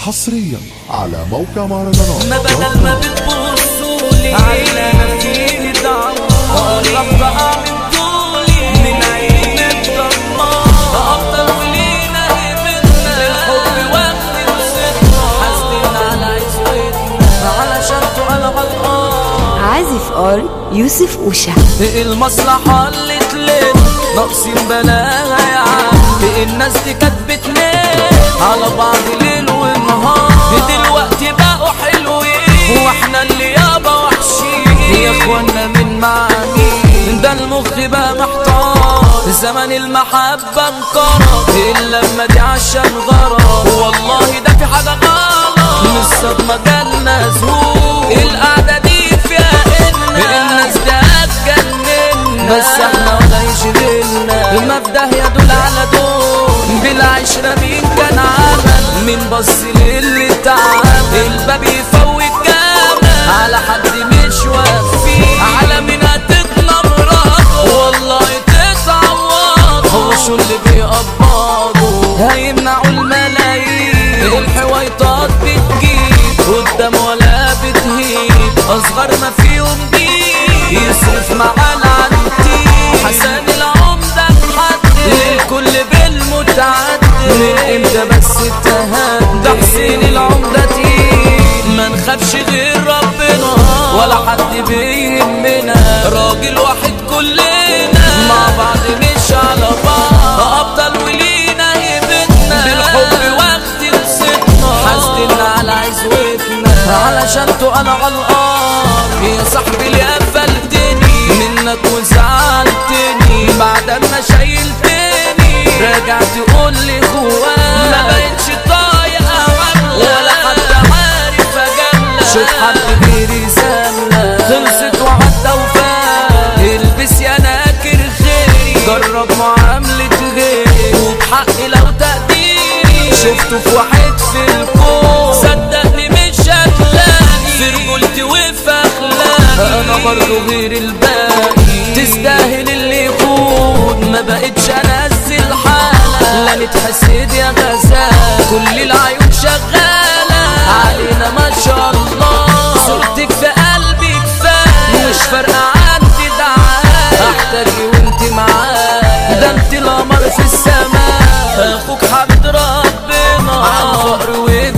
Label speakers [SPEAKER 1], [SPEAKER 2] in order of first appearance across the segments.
[SPEAKER 1] حصريا على موقع مهرجانات
[SPEAKER 2] ما بدل ما بتبصولي على فيه دعوة قرب بقى من طولي من عين الضمان أفضل ولينا هبتنا للحب واخد وسطنا حاسدين على عزوتنا علشان انا غلطان
[SPEAKER 3] عازف ار يوسف اوشا
[SPEAKER 2] المصلحة اللي تلم ناقصين بلاها يا عم الناس دي كانت بتنام على بعض ليل ونهار دلوقتي بقوا حلوين واحنا اللي يابا وحشين يا اخوانا من مع مين ده المخ بقى محتار زمن المحبة انقرض الا لما دي عشان غرض والله ده في حاجة غلط من الصدمة جالنا زهور القعدة دي فيها ان الناس دي هتجننا بس احنا ولا يشغلنا المبدأ يدل على دول بالعشرة مين كان عمل مين بص للي تعمل الباب يفوت جامل على حد مش وافي على مين هتطلع مراته والله تتعوض هو شو اللي بيقبضوا هيمنعوا الملايين الحويطات بتجيب قدام ولا بتهيب اصغر ما فيهم دي يصرف مع العنتي حسن العمدة محدد للكل بالمتعدد من امتى بس اتهد ده حسين العمدة تقيل ما نخافش غير ربنا ولا حد بيهمنا راجل واحد كلنا مع بعض مش على بعض افضل ولينا هيبتنا بالحب واخد وسطنا حاسدين على عزوتنا علشان انا غلطان يا صاحبي اللي قفلتني منك وزعلتني بعد ما شايلتني راجع تقول لي جواك ما بقتش طايق ولا حد عارف اجلى شوف حد غيري ساملة خلصت وعدى وفات البس يا ناكر خيري جرب معاملة غيري وبحقي لو تقديري شفته في واحد في الكون صدقني مش هتلاقي في رجولتي وفي اخلاقي انا برضه غير الباقي تستاهل اللي يكون ما بقتش انزل حالة لا نتحسد يا غزال كل العيون شغالة علينا ما شاء الله صورتك في قلبي كفاية مش فارقة عندي دعاية احتاجي وانت معايا ده انت القمر في السماء اخوك حبيب ربنا عن فقر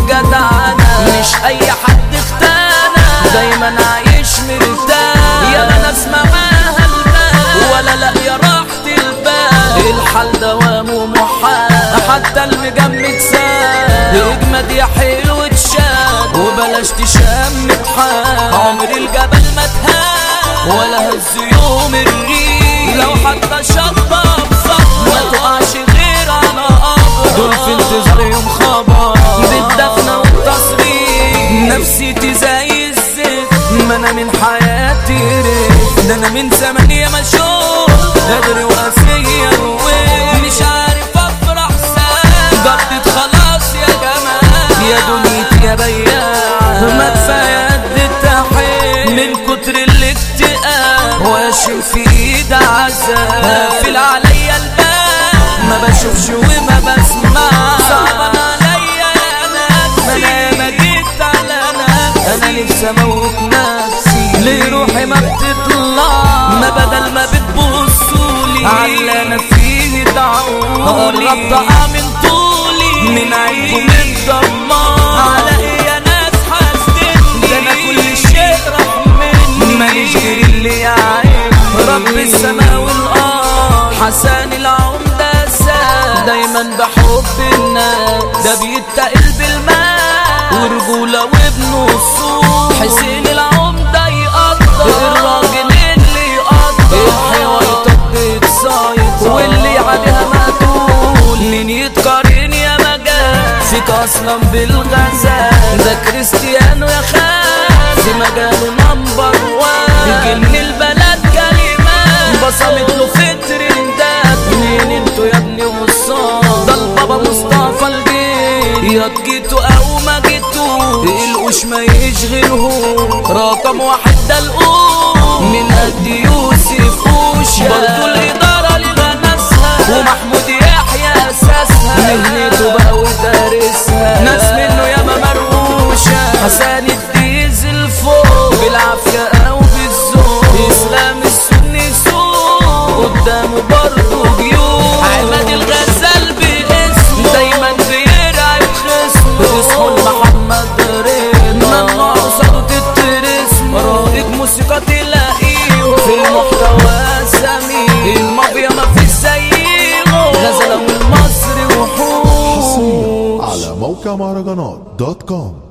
[SPEAKER 2] وبجدعنة مش اي حد اختانا دايما عايش مرتاح يا لا ناس معاها البال ولا لا يا راحة البال الحال دوامه محال حتى المجمد سال اجمد يا حلو تشاد وبلاش تشمت حال عمر الجبل ما تهان ولا هز يوم الريح لو حتى شطب صف ما تقعش غير على قبر دول في انتظار يوم خبر بالدفنة والتصريح نفسيتي زي الزفت ما انا من حياتي ريت ده انا من زمان يا ما شوف قادر وقاسية مش عارف افرح ساعة ضربت خلاص يا جماعة يا دنيتي يا بياع ما كفاية قد التحية من كتر الاكتئاب واشم في ايد عذاب قافل عليا الباب ما بشوفش وما بسمع صعبان عليا يا ناس ما انا ما جيت على نفسي انا نفسي اموت نفسي ليه روحي ما بتطلع ما بدل ما بتبصولي على انا فيه دعولي قربت من طولي من عينكم الضمان على ايه يا ناس حاسدني ده انا كل شيء راح مني ماليش غير اللي يعين رب السماء والارض حسن العمدة ساد دايما بحب الناس ده بيتقل بالماء ورجولة وابنه الصوت حسين العمدة يقدر الراجل اللي يقدر الحوار بتصايد واللي عليها مقتول مين يتقارن يا مجال فيك اصلا بالغزال ده كريستيانو يا خال في مجاله نمبر وان جن البلد كلمات بصمت له في ترندات مين انتوا يا ابني وصال ده البابا مصطفى الجيل يا جيتوا او ما جيتوا القوش ما يشغلهم رقم واحد ده القوم من قد يوسف اوشا برضو الاداره لغا ناسها ومحمود يحيى اساسها مهنته بقى ودارسها ناس منه ياما حسن الديزل فوق بالعافية او بالذوق اسلام السني سوق قدامه برضه جيوب عماد الغزال باسمه دايما بيرعب خصمه اسمه محمد رضا ممنوع قصاده تترسم رائد موسيقى تلاقيه في المحتوى سمير المافيا ما في زيه غزلة والمصري وحوش
[SPEAKER 1] على موقع مهرجانات دوت كوم